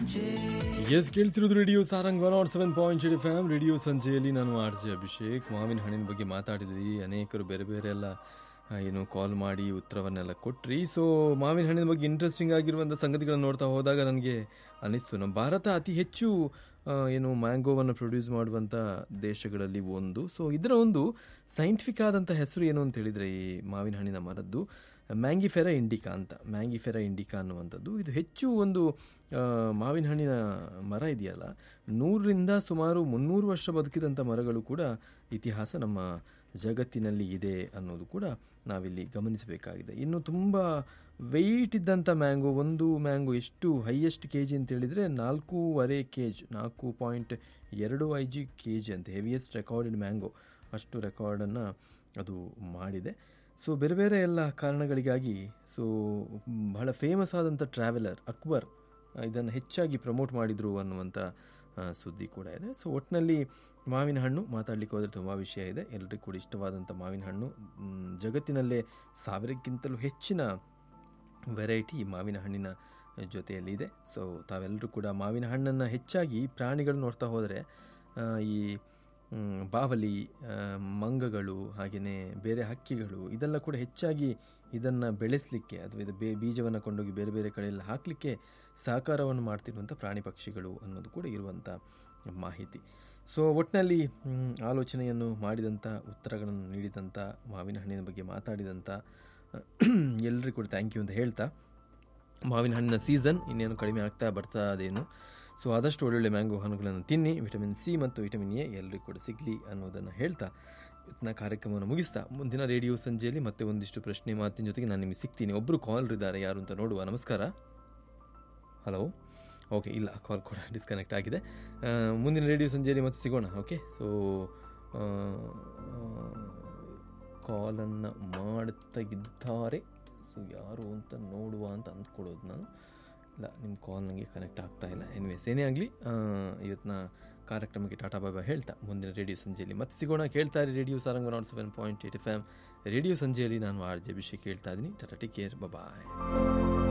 S ಕೇಳ್ತಿರೋದು radio Sarang one nought seven point eight F M radio ಸಂಜೆಯಲ್ಲಿ ನಾನು R J Abhishek ಮಾವಿನ ಹಣ್ಣಿನ ಬಗ್ಗೆ ಮಾತಾಡಿದ್ರಿ ಅನೇಕರು ಬೇರೆ ಬೇರೆ ಎಲ್ಲ ಆ, ಏನು ಕಾಲ್ ಮಾಡಿ ಉತ್ತರವನ್ನೆಲ್ಲ ಕೊಟ್ರಿ ಸೊ ಮಾವಿನ ಹಣ್ಣಿನ ಬಗ್ಗೆ ಇಂಟ್ರೆಸ್ಟಿಂಗ್ ಆಗಿರುವಂಥ ಸಂಗತಿಗಳನ್ನು ನೋಡ್ತಾ ಹೋದಾಗ ನನಗೆ ಅನಿಸ್ತು ನಮ್ಮ ಭಾರತ ಅತಿ ಹೆಚ್ಚು ಆ, ಏನು ಮ್ಯಾಂಗೋವನ್ನು ಪ್ರೊಡ್ಯೂಸ್ ಮಾಡುವಂಥ ದೇಶಗಳಲ್ಲಿ ಒಂದು ಸೊ ಇದರ ಒಂದು ಸೈಂಟಿಫಿಕ್ ಆದಂಥ ಹೆಸರು ಏನು ಅಂತ ಹೇಳಿದರೆ ಈ ಮಾವಿನ ಹಣ್ಣಿನ ಮರದ್ದು ಮ್ಯಾಂಗಿಫೆರಾ ಇಂಡಿಕಾ ಅಂತ ಮ್ಯಾಂಗಿಫೆರಾ ಇಂಡಿಕಾ ಅನ್ನುವಂಥದ್ದು ಇದು ಹೆಚ್ಚು ಒಂದು ಆ, ಮಾವಿನ ಹಣ್ಣಿನ ಮರ ಇದೆಯಲ್ಲ ನೂರರಿಂದ ಸುಮಾರು ಮುನ್ನೂರು ವರ್ಷ ಬದುಕಿದಂಥ ಮರಗಳು ಕೂಡ ಇತಿಹಾಸ ನಮ್ಮ ಜಗತ್ತಿನಲ್ಲಿ ಇದೆ ಅನ್ನೋದು ಕೂಡ ನಾವಿಲ್ಲಿ ಗಮನಿಸಬೇಕಾಗಿದೆ ಇನ್ನು ತುಂಬ ವೆಯ್ಟ್ ಇದ್ದಂಥ ಮ್ಯಾಂಗೋ ಒಂದು ಮ್ಯಾಂಗೋ ಎಷ್ಟು ಹೈಯೆಸ್ಟ್ ಕೆ ಜಿ ಅಂತ ಹೇಳಿದರೆ ನಾಲ್ಕೂವರೆ ಕೆ ಜಿ ನಾಲ್ಕು ಪಾಯಿಂಟ್ ಎರಡು ಐ ಜಿ ಕೆ ಜಿ ಅಂತ ಹೆವಿಯೆಸ್ಟ್ ರೆಕಾರ್ಡೆಡ್ ಮ್ಯಾಂಗೋ ಅಷ್ಟು ರೆಕಾರ್ಡನ್ನು ಅದು ಮಾಡಿದೆ ಸೊ ಬೇರೆ ಬೇರೆ ಎಲ್ಲ ಕಾರಣಗಳಿಗಾಗಿ ಸೊ ಬಹಳ ಫೇಮಸ್ ಆದಂಥ ಟ್ರಾವೆಲರ್ ಅಕ್ಬರ್ ಇದನ್ನು ಹೆಚ್ಚಾಗಿ ಪ್ರಮೋಟ್ ಮಾಡಿದರು ಅನ್ನುವಂಥ ಆ, ಸುದ್ದಿ ಕೂಡ ಇದೆ ಸೊ ಒಟ್ಟಿನಲ್ಲಿ ಮಾವಿನ ಹಣ್ಣು ಮಾತಾಡಲಿಕ್ಕೆ ಹೋದರೆ ತುಂಬ ವಿಷಯ ಇದೆ ಎಲ್ಲರಿಗೂ ಕೂಡ ಇಷ್ಟವಾದಂಥ ಮಾವಿನ ಹಣ್ಣು ಮ್, ಜಗತ್ತಿನಲ್ಲೇ ಸಾವಿರಕ್ಕಿಂತಲೂ ಹೆಚ್ಚಿನ ವೆರೈಟಿ ಮಾವಿನ ಹಣ್ಣಿನ ಜೊತೆಯಲ್ಲಿದೆ ಸೊ ತಾವೆಲ್ಲರೂ ಕೂಡ ಮಾವಿನ ಹಣ್ಣನ್ನು ಹೆಚ್ಚಾಗಿ ಪ್ರಾಣಿಗಳು ನೋಡ್ತಾ ಹೋದರೆ ಆ, ಈ ಮ್, ಬಾವಲಿ ಆ, ಮಂಗಗಳು ಹಾಗೆಯೇ ಬೇರೆ ಹಕ್ಕಿಗಳು ಇದೆಲ್ಲ ಕೂಡ ಹೆಚ್ಚಾಗಿ ಇದನ್ನು ಬೆಳೆಸಲಿಕ್ಕೆ ಅಥವಾ ಇದು ಬೇ ಬೀಜವನ್ನು ಕೊಂಡೋಗಿ ಬೇರೆ ಬೇರೆ ಕಡೆಯಲ್ಲಿ ಹಾಕಲಿಕ್ಕೆ ಸಹಕಾರವನ್ನು ಮಾಡ್ತಿರುವಂಥ ಪ್ರಾಣಿ ಪಕ್ಷಿಗಳು ಅನ್ನೋದು ಕೂಡ ಇರುವಂಥ ಮಾಹಿತಿ ಸೊ ಒಟ್ಟಿನಲ್ಲಿ ಮ್, ಆಲೋಚನೆಯನ್ನು ಮಾಡಿದಂಥ ಉತ್ತರಗಳನ್ನು ನೀಡಿದಂಥ ಮಾವಿನ ಹಣ್ಣಿನ ಬಗ್ಗೆ ಮಾತಾಡಿದಂಥ ಎಲ್ಲರಿಗೂ ಕೂಡ ಥ್ಯಾಂಕ್ ಯು ಅಂತ ಹೇಳ್ತಾ ಮಾವಿನ ಹಣ್ಣಿನ ಸೀಸನ್ ಇನ್ನೇನು ಕಡಿಮೆ ಆಗ್ತಾ ಬರ್ತಾ ಅದೇನು ಸೊ ಆದಷ್ಟು ಒಳ್ಳೊಳ್ಳೆ ಮ್ಯಾಂಗೋ ಹಣ್ಣುಗಳನ್ನು ತಿನ್ನಿ ವಿಟಮಿನ್ ಸಿ ಮತ್ತು ವಿಟಮಿನ್ ಎ ಎಲ್ಲರಿಗೂ ಕೂಡ ಸಿಗಲಿ ಅನ್ನೋದನ್ನು ಹೇಳ್ತಾ ಇವತ್ತಿನ ಕಾರ್ಯಕ್ರಮವನ್ನು ಮುಗಿಸ್ತಾ ಮುಂದಿನ ರೇಡಿಯೋ ಸಂಜೆಯಲ್ಲಿ ಮತ್ತೆ ಒಂದಿಷ್ಟು ಪ್ರಶ್ನೆ ಮಾತಿನ ಜೊತೆಗೆ ನಾನು ನಿಮಗೆ ಸಿಗ್ತೀನಿ ಒಬ್ಬರು ಕಾಲ್ ಇದ್ದಾರೆ ಯಾರು ಅಂತ ನೋಡುವ ನಮಸ್ಕಾರ ಹಲೋ ಓಕೆ ಇಲ್ಲ ಕಾಲ್ ಕೂಡ ಡಿಸ್ಕನೆಕ್ಟ್ ಆಗಿದೆ ಆ, ಮುಂದಿನ ರೇಡಿಯೋ ಸಂಜೆಯಲ್ಲಿ ಮತ್ತೆ ಸಿಗೋಣ ಓಕೆ ಸೊ ಕಾಲನ್ನು ಮಾಡ್ತಾ ಇದ್ದಾರೆ ಸೊ ಯಾರು ಅಂತ ನೋಡುವ ಅಂತ ಅಂದ್ಕೊಳ್ಳೋದು ನಾನು ಇಲ್ಲ ನಿಮ್ಮ ಕಾಲ್ ನನಗೆ ಕನೆಕ್ಟ್ ಆಗ್ತಾ ಇಲ್ಲ ಎನಿವೇಸ್ ಏನೇ ಆಗಲಿ ಇವತ್ತಿನ ಕಾರ್ಯಕ್ರಮಕ್ಕೆ ಟಾಟಾ ಬಾಬಾ ಹೇಳ್ತಾ ಮುಂದಿನ ರೇಡಿಯೋ ಸಂಜೆಯಲ್ಲಿ ಮತ್ತೆ ಸಿಗೋಣ ಕೇಳ್ತಾ ಇರಿ radio Sarang nought seven point eight F M radio ಸಂಜೆಯಲ್ಲಿ ನಾನು ಆರ್ ಜೆ ಅಭಿಷೇಕ್ ಹೇಳ್ತಾ ಇದ್ದೀನಿ ಟಾಟಾ ಟೇಕ್ ಕೇರ್ ಬಾಯ್